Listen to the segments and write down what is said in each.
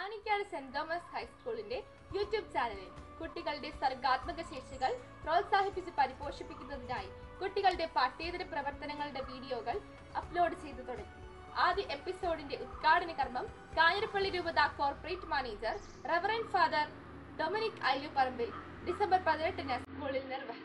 Anikkad saint Thomas ഹൈസ്കൂളിന്റെ YouTube ചാനലിൽ കുട്ടികളുടെ സർഗാത്മക ശേഷികൾ പ്രോത്സാഹിപ്പിച്ച് പരിപോഷിപ്പിക്കുന്നതിനായി കുട്ടികളുടെ പാഠ്യേതര പ്രവർത്തനങ്ങളുടെ വീഡിയോകൾ അപ്ലോഡ് ചെയ്തു തുടങ്ങി ആദ്യ എപ്പിസോഡിന്റെ ഉദ്ഘാടന കർമ്മം കാഞ്ഞിരപ്പള്ളി രൂപത corporate manager reverend father Dominic Ayyuparambil December പതിനെട്ടിന് സ്കൂളിൽ നിർവഹിച്ചു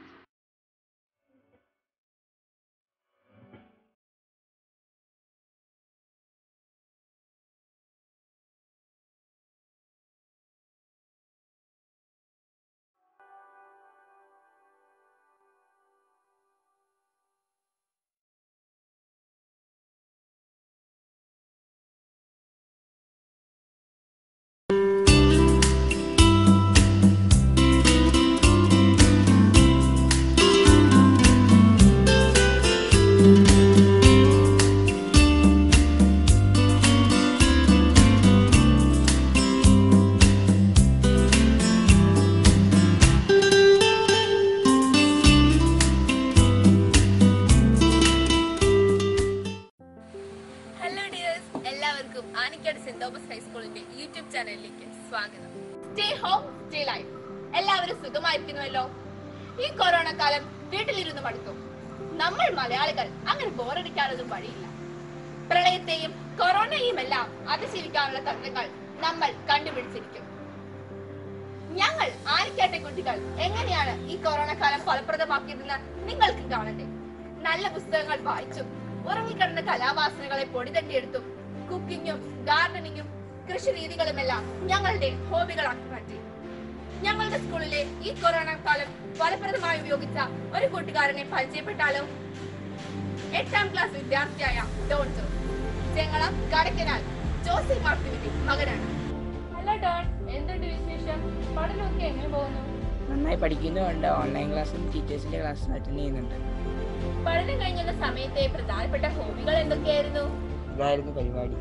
ഹലോ ഡിയേഴ്സ് എല്ലാവർക്കും ആനിക്കാട് സെന്റ് തോമസ് ഹൈസ്കൂളിന്റെ യൂട്യൂബ് ചാനലിലേക്ക് സ്വാഗതം സ്റ്റേ ഹോം സ്റ്റേ ലൈഫ് എല്ലാവരും സുഖമായിരിക്കുന്നുവല്ലോ ഈ കൊറോണ കാലം വീട്ടിലിരുന്ന് മടുത്തു നമ്മൾ മലയാളികൾ അങ്ങനെ ബോറടിക്കാനൊന്നും വഴിയില്ല പ്രളയത്തെയും കൊറോണയെയും എല്ലാം അതിജീവിക്കാനുള്ള തന്ത്രങ്ങൾ നമ്മൾ കണ്ടുപിടിച്ചിരിക്കും ഞങ്ങൾ ആനിക്കാട്ടെ കുട്ടികൾ എങ്ങനെയാണ് ഈ കൊറോണ കാലം ഫലപ്രദമാക്കിയതെന്ന് നിങ്ങൾക്ക് കാണണ്ടേ നല്ല പുസ്തകങ്ങൾ വായിച്ചും ഉറങ്ങിക്കിടന്ന കലാവാസനകളെ പൊടിതട്ടിയെടുത്തും കുക്കിങ്ങും ഗാർഡനിങ്ങും കൃഷി രീതികളുമെല്ലാം ഞങ്ങളുടെ ഹോബികളാക്കി മാറ്റി ഞങ്ങളുടെ സ്കൂളിലെ ഈ കൊറോണ കാലം ഫലപ്രദമായി ഉപയോഗിച്ച ഒരു കൂട്ടുകാരനെ പരിചയപ്പെട്ടാലോ എട്ടാം ക്ലാസ് വിദ്യാർത്ഥിയായ ഡോൺ ജോസ് ചെങ്ങളം കടക്കനാൽ ജോസി മാർട്ടിന്റെ മകനാണ് ഹലോ ഡോൺ എന്തുണ്ട് വിശേഷം പഠനമൊക്കെ എങ്ങനെ പോകുന്നു നന്നായി പഠിക്കുന്നുമുണ്ട് ഓൺലൈൻ ക്ലാസ്സും ടീച്ചേഴ്സിന്റെ ക്ലാസ്സും അറ്റൻഡ് ചെയ്യുന്നുണ്ട് പഠനം കഴിഞ്ഞുള്ള സമയത്തെ പ്രധാനപ്പെട്ട ഹോബികൾ എന്തൊക്കെയായിരുന്നു ഇതായിരുന്നു പരിപാടി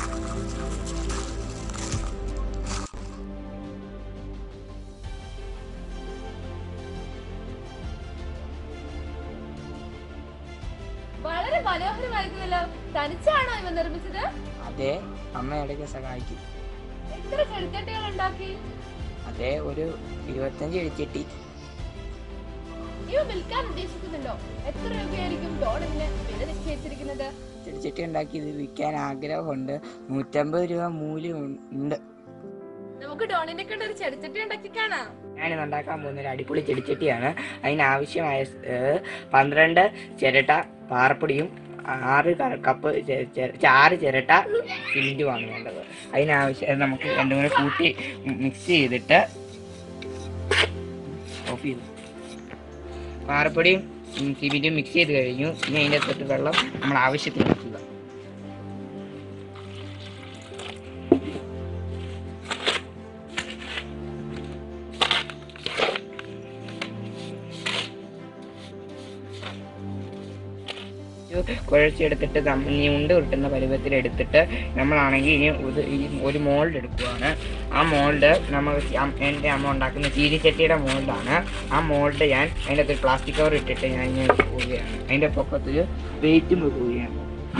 വളരെ മനോഹരമായിരുന്നല്ലോ തനിച്ചാണോ ഇവ നിർമ്മിച്ചത് അതേ അമ്മ ഇടയ്ക്ക് സഹായിക്കും എത്ര ചെറുച്ചട്ടികൾ ഉണ്ടാക്കി അതേ ഒരു ഇരുപത്തഞ്ച് എഴുത്തിട്ടി ഇവ വിൽക്കാൻ ഉദ്ദേശിക്കുന്നുണ്ടോ എത്ര രൂപയായിരിക്കും ഡോൺ ഇതിന് വില നിശ്ചയിച്ചിരിക്കുന്നത് ചെടിച്ചട്ടി ഉണ്ടാക്കി ഇത് വിൽക്കാൻ ആഗ്രഹമുണ്ട് നൂറ്റമ്പത് രൂപ മൂല്യം ഉണ്ട് നമുക്ക് ഡോണിനെ കൊണ്ട് ഒരു ചെറുച്ചട്ടി ഉണ്ടാക്കി കാണാം ഞാനിന്ന് ഉണ്ടാക്കാൻ പോകുന്ന ഒരു അടിപൊളി ചെടിച്ചട്ടിയാണ് അതിനാവശ്യമായ ഏഹ്, പന്ത്രണ്ട് ചിരട്ട പാറപ്പൊടിയും ആറ് ക- കപ്പ് ചെ- ചെ- ആറ് ചിരട്ട സിമെന്റുമാണ് വേണ്ടത് അതിനാവശ്യം നമുക്ക് രണ്ടും കൂടെ കൂട്ടി മിക്സ് ചെയ്തിട്ട് ഓഫ് ചെയ്തു പാറപ്പൊടിയും ഉം, സിമെന്റും മിക്സ് ചെയ്ത് കഴിഞ്ഞു ഇനി അതിൻ്റെ തൊട്ട് വെള്ളം നമ്മൾ ആവശ്യത്തിന് വെക്കുക ഇത് കുഴച്ചെടുത്തിട്ട് നമ്മ- ഇനി ഉണ്ട ഉരുട്ടുന്ന പരുവത്തിൽ എടുത്തിട്ട് നമ്മളാണെങ്കിൽ ഇനി ഇത് ഈ ഒരു മോൾഡ് എടുക്കുവാണ് ആ മോൾഡ് നമ്മൾ അം- എൻ്റെ അമ്മ ഉണ്ടാക്കുന്ന ചീരിച്ചട്ടിയുടെ മോൾഡാണ് ആ മോൾഡ് ഞാൻ അതിൻ്റെ അകത്ത് പ്ലാസ്റ്റിക് കവർ ഇട്ടിട്ട് ഞാൻ ഇങ്ങനെ വെക്കുകയാണ് അതിൻ്റെ പൊക്കത്തിൽ വെയിറ്റും വെക്കുകയാണ്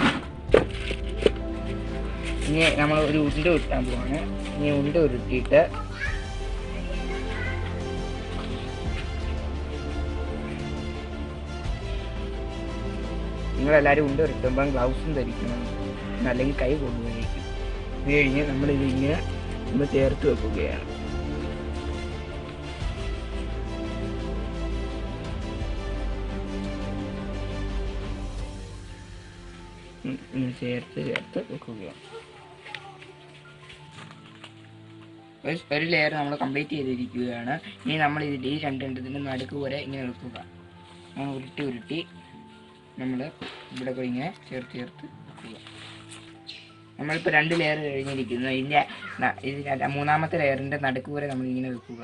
ഇനി നമ്മൾ ഒരു ഉണ്ട ഉരുട്ടാൻ പോവാണ് ഇനി ഉണ്ട ഉരുട്ടിയിട്ട് നിങ്ങളെല്ലാവരും ഉണ്ട് ഉരുട്ടുമ്പം ഗ്ലൗസും ധരിക്കണം അല്ലെങ്കിൽ കൈ കൊണ്ടുപോയിരിക്കും ഇത് കഴിഞ്ഞ് നമ്മളിത് ഇങ്ങനെ ഒന്ന് ചേർത്ത് വെക്കുകയാണ് ഉം, ഇങ്ങനെ ചേർത്ത് ചേർത്ത് വെക്കുകയാണ് ഒരു ഒരു ലെയർ നമ്മൾ കംപ്ലീറ്റ് ചെയ്തിരിക്കുകയാണ് ഇനി നമ്മൾ ഇതിൻ്റെ ഈ രണ്ടെണ്ണത്തിൻ്റെ നടുക്ക് വരെ ഇങ്ങനെ വെക്കുക അങ്ങനെ ഉരുട്ടി ഉരുട്ടി നമ്മൾ ഇവിടെ കൂടി ഇങ്ങനെ ചേർത്ത് ചേർത്ത് വെക്കുക നമ്മളിപ്പോൾ രണ്ട് ലെയർ കഴിഞ്ഞിരിക്കുന്നു ഇതിൻ്റെ ന- ഇതിൻ്റെ മൂന്നാമത്തെ ലെയറിൻ്റെ നടുക്ക് വരെ നമ്മൾ ഇങ്ങനെ വെക്കുക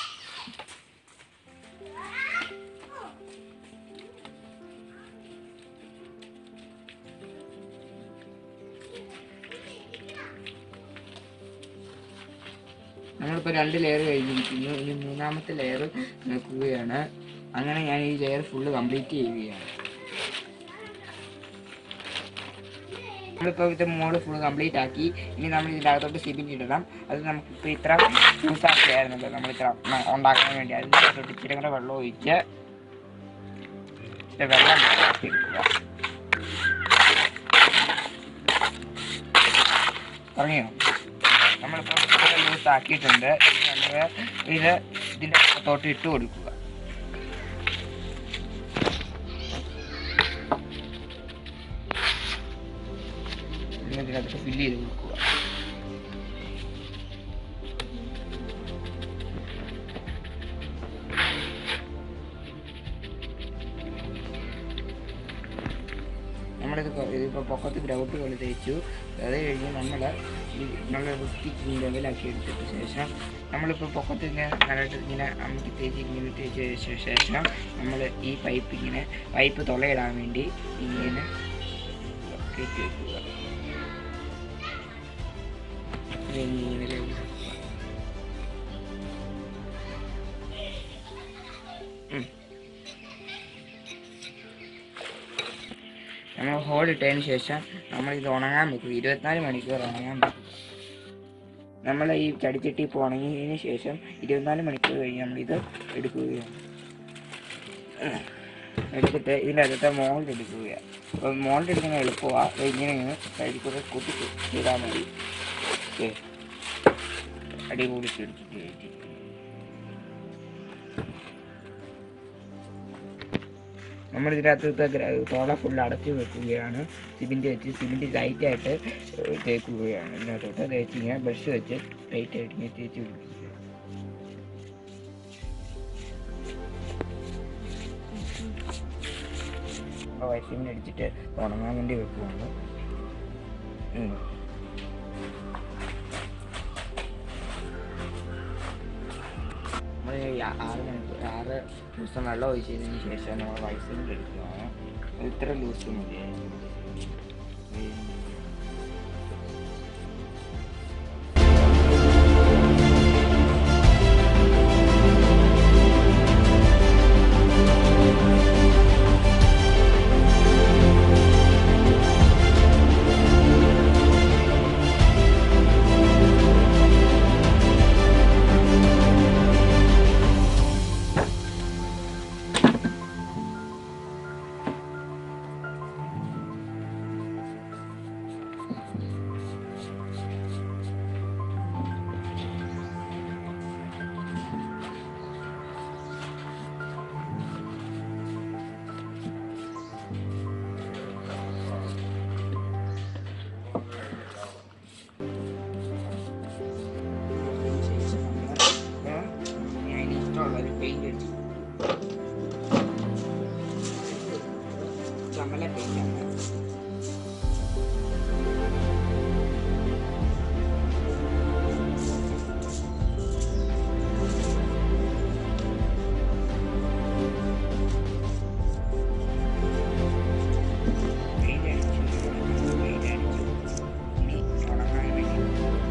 നമ്മളിപ്പോൾ രണ്ട് ലെയർ കഴിഞ്ഞിരിക്കുന്നു ഇനി മൂന്നാമത്തെ ലെയർ വെക്കുകയാണ് അങ്ങനെ ഞാൻ ഈ ലെയർ ഫുള്ള് കംപ്ലീറ്റ് ചെയ്യുകയാണ് നമ്മളിപ്പോൾ ഇത് മോള് ഫുൾ കംപ്ലീറ്റ് ആക്കി ഇനി നമ്മൾ ഇതിൻ്റെ അകത്തോട്ട് സിബിൻ ഇടണം അത് നമുക്കിപ്പോൾ ഇത്ര യൂസ് ആക്കിയായിരുന്നല്ലോ നമ്മൾ ഇത്ര മ- ഉണ്ടാക്കാൻ വേണ്ടി അതിൻ്റെ അകത്തോട്ട് ഇച്ചിരി കൂടെ വെള്ളം ഒഴിച്ച് ഇച്ചിരി വെള്ളം ഇട്ട് എടുക്കുക തുടങ്ങിയോ നമ്മളിപ്പോൾ ലൂസ് ആക്കിയിട്ടുണ്ട് ഇനി നമ്മൾ ഇത് ഇതിൻ്റെ അകത്തോട്ട് ഇട്ട് കൊടുക്കുക ഇനി ഇതിനകത്ത് ഫില്ല് ചെയ്ത് കൊടുക്കുക നമ്മളിത് കൊ- ഇതിപ്പോൾ പൊക്കത്ത് ഗ്രൗട്ട് പോലെ തേച്ചു അത് കഴിഞ്ഞ് നമ്മൾ നല്ല വൃത്തിക്ക് ലെവലാക്കി എടുത്തിട്ട് ശേഷം നമ്മളിപ്പോൾ പൊക്കത്ത് ഇങ്ങനെ നല്ലതായിട്ട് ഇങ്ങനെ അമ്മയ്ക്ക് തേച്ച് ഇങ്ങനെ തേച്ച് വെച്ച ശേഷം നമ്മൾ ഈ പൈപ്പ് ഇങ്ങനെ പൈപ്പ് തുളയിടാൻ വേണ്ടി ഇങ്ങനെ കയറ്റി വെക്കുക ഇങ്ങനെ level ആക്കുക. ഉം. നമ്മൾ ഹോൾ ഇട്ടതിന് ശേഷം നമ്മൾ ഇത് ഉണങ്ങാൻ വെക്കും ഇരുപത്തിനാല് മണിക്കൂർ ഉണങ്ങാൻ വെക്കും നമ്മൾ ഈ ചടിച്ചട്ടി ഇപ്പോൾ ഉണങ്ങിയതിന് ശേഷം ഇരുപത്തിനാല് മണിക്കൂർ കഴിഞ്ഞ് നമ്മളിത് എടുക്കുകയാണ് എടുത്തിട്ട് ഇതിൻ്റെ അകത്തെ മോൾഡ് എടുക്കുകയാണ് അപ്പോൾ മോൾഡ് എടുക്കുന്ന എളുപ്പമാണ് അപ്പോൾ ഇങ്ങനെ ഇങ്ങനെ സൈഡിൽ കൂടെ കൂട്ടി ചെയ്താൽ മതി ഓക്കെ അടിപൊളിച്ച് എടുത്തിട്ട് കഴിഞ്ഞ് നമ്മൾ ഇതിനകത്ത് തോള ഫുൾ അടച്ചു വെക്കുകയാണ് സിമെൻറ്റ് വെച്ച് സിമെൻറ്റ് ലൈറ്റായിട്ട് തേക്കുകയാണ് ഇതിനകത്തോട്ട് തേച്ച് ഇങ്ങനെ ബ്രഷ് വെച്ച് ലൈറ്റായിട്ട് ഇങ്ങനെ തേച്ച് പിടിപ്പിക്കുക അപ്പോൾ വൈസിമിന് അടിച്ചിട്ട് ഉണങ്ങാൻ വേണ്ടി വെക്കുവാണ് ഉം. നമ്മൾ ഈ ആ- ആറ് മണിക്കൂർ ആറ് ദിവസം വെള്ളം ഒഴിച്ചതിന് ശേഷം നമ്മൾ വൈസിമിൽ എടുക്കുകയാണ് അത് ഇത്ര ലൂസ് മതി ഞാൻ ഇഷ്ടമുള്ള ഒരു പെയിന്റ് അടിച്ചു ചമ്മല പെയിന്റാണ് പെയിന്റ് അടിച്ചു പെയിന്റ് അടിച്ചു ഇനി ഉണങ്ങാൻ വേണ്ടി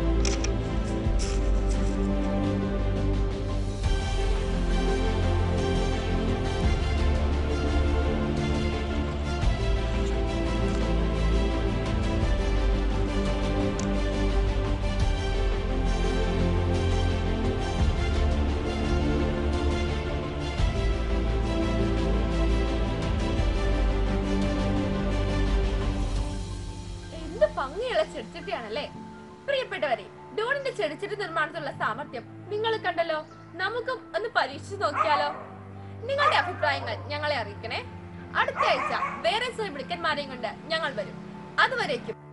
എന്ത് ഭംഗിയുള്ള ചെടിച്ചട്ടിയാണല്ലേ പ്രിയപ്പെട്ടവരെ ഡോണിന്റെ ചെടിച്ചട്ടി നിർമ്മാണത്തിലുള്ള സാമർഥ്യം നിങ്ങൾ കണ്ടല്ലോ നമുക്കും ഒന്ന് പരീക്ഷിച്ചു നോക്കിയാലോ നിങ്ങളുടെ അഭിപ്രായങ്ങൾ ഞങ്ങളെ അറിയിക്കണേ അടുത്ത ആഴ്ച വേറെ സോയി മിടുക്കന്മാരെയും കൊണ്ട് ഞങ്ങൾ വരും അതുവരേക്കും